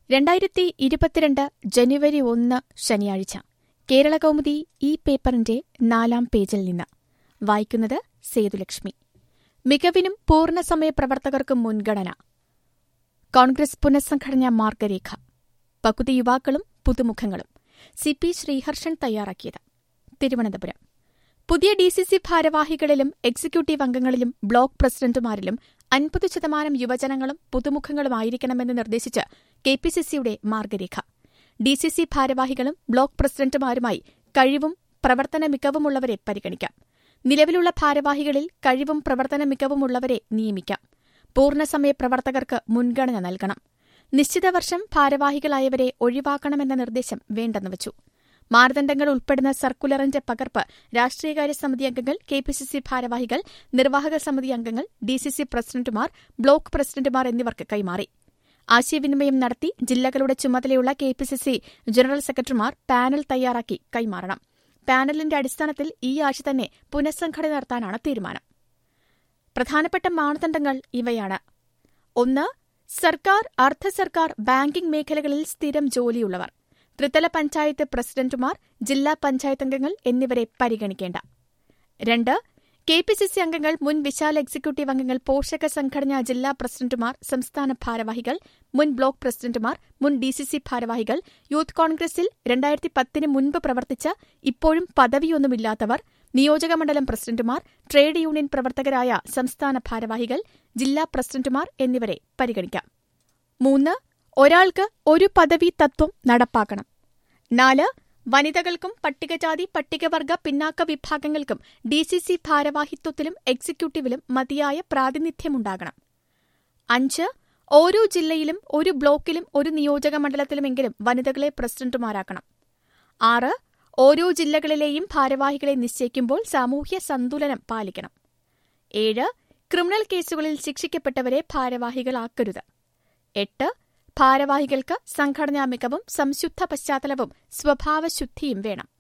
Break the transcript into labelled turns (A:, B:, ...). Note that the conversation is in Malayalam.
A: രണ്ടായിരത്തി ഇരുപത്തിരണ്ട് ജനുവരി ഒന്ന് ശനിയാഴ്ച കേരള കൗമുദി ഈ പേപ്പറിന്റെ നാലാം പേജിൽ നിന്ന് വായിക്കുന്നത് സേതുലക്ഷ്മി മികവിനും പൂർണ്ണസമയ പ്രവർത്തകർക്കും മുൻഗണന കോൺഗ്രസ് പുനഃസംഘടനാ മാർഗരേഖ പകുതി യുവാക്കളും പുതുമുഖങ്ങളും സി പി ശ്രീഹർഷൻ തയ്യാറാക്കിയത് തിരുവനന്തപുരം പുതിയ ഡി സി സി ഭാരവാഹികളിലും എക്സിക്യൂട്ടീവ് അംഗങ്ങളിലും ബ്ലോക്ക് പ്രസിഡന്റുമാരിലും അൻപത് ശതമാനം യുവജനങ്ങളും പുതുമുഖങ്ങളുമായിരിക്കണമെന്ന് നിർദ്ദേശിച്ച് കെ പി സി സിയുടെ മാർഗരേഖ ഡി സി സി ഭാരവാഹികളും ബ്ലോക്ക് പ്രസിഡന്റുമാരുമായി കഴിവും പ്രവർത്തന മികവുമുള്ളവരെ പരിഗണിക്കാം നിലവിലുള്ള ഭാരവാഹികളിൽ കഴിവും പ്രവർത്തന മികവുമുള്ളവരെ നിയമിക്കാം പൂർണ്ണസമയ പ്രവർത്തകർക്ക് മുൻഗണന നൽകണം നിശ്ചിത വർഷം ഭാരവാഹികളായവരെ ഒഴിവാക്കണമെന്ന നിർദ്ദേശം വേണ്ടെന്ന് വച്ചു മാനദണ്ഡങ്ങൾ ഉൾപ്പെടുന്ന സർക്കുലറിന്റെ പകർപ്പ് രാഷ്ട്രീയകാര്യ സമിതി അംഗങ്ങൾ കെ പി സി സി ഭാരവാഹികൾ നിർവാഹക സമിതി അംഗങ്ങൾ ഡി സി സി പ്രസിഡന്റുമാർ ബ്ലോക്ക് പ്രസിഡന്റുമാർ എന്നിവർക്ക് കൈമാറി ആശയവിനിമയം നടത്തി ജില്ലകളുടെ ചുമതലയുള്ള K P C C general സെക്രട്ടറിമാർ പാനൽ തയ്യാറാക്കി കൈമാറണം പാനലിന്റെ അടിസ്ഥാനത്തിൽ ഈ ആഴ്ച തന്നെ പുനഃസംഘടന നടത്താനാണ് തീരുമാനം പ്രധാനപ്പെട്ട മാനദണ്ഡങ്ങൾ ഇവയാണ് ഒന്ന് സർക്കാർ അർദ്ധ സർക്കാർ ബാങ്കിംഗ് മേഖലകളിൽ സ്ഥിരം ജോലിയുള്ളവർ ത്രിതല പഞ്ചായത്ത് പ്രസിഡന്റുമാർ ജില്ലാ പഞ്ചായത്ത് അംഗങ്ങൾ എന്നിവരെ പരിഗണിക്കേണ്ട രണ്ട് കെ പി സി സി അംഗങ്ങൾ മുൻ വിശാൽ എക്സിക്യൂട്ടീവ് അംഗങ്ങൾ പോഷക സംഘടനാ ജില്ലാ പ്രസിഡന്റുമാർ സംസ്ഥാന ഭാരവാഹികൾ മുൻ ബ്ലോക്ക് പ്രസിഡന്റുമാർ മുൻ ഡി സി സി ഭാരവാഹികൾ യൂത്ത് കോൺഗ്രസിൽ രണ്ടായിരത്തി പത്തിന് മുൻപ് പ്രവർത്തിച്ച ഇപ്പോഴും പദവിയൊന്നുമില്ലാത്തവർ നിയോജകമണ്ഡലം പ്രസിഡന്റുമാർ ട്രേഡ് യൂണിയൻ പ്രവർത്തകരായ സംസ്ഥാന ഭാരവാഹികൾ ജില്ലാ പ്രസിഡന്റുമാർ എന്നിവരെ പരിഗണിക്കാം മൂന്ന് ഒരാൾക്ക് ഒരു പദവി തത്വം നടപ്പാക്കണം നാല് വനിതകൾക്കും പട്ടികജാതി പട്ടികവർഗ പിന്നാക്ക വിഭാഗങ്ങൾക്കും ഡി സി സി ഭാരവാഹിത്വത്തിലും എക്സിക്യൂട്ടീവിലും മതിയായ പ്രാതിനിധ്യമുണ്ടാകണം അഞ്ച് ഓരോ ജില്ലയിലും ഒരു ബ്ലോക്കിലും ഒരു നിയോജക മണ്ഡലത്തിലുമെങ്കിലും വനിതകളെ പ്രസിഡന്റുമാരാക്കണം ആറ് ഓരോ ജില്ലകളിലെയും ഭാരവാഹികളെ നിശ്ചയിക്കുമ്പോൾ സാമൂഹ്യ സന്തുലനം പാലിക്കണം ഏഴ് ക്രിമിനൽ കേസുകളിൽ ശിക്ഷിക്കപ്പെട്ടവരെ ഭാരവാഹികളാക്കരുത് എട്ട് ഭാരവാഹികൾക്ക് സംഘടനാ മികവും സംശുദ്ധ പശ്ചാത്തലവും സ്വഭാവശുദ്ധിയും വേണം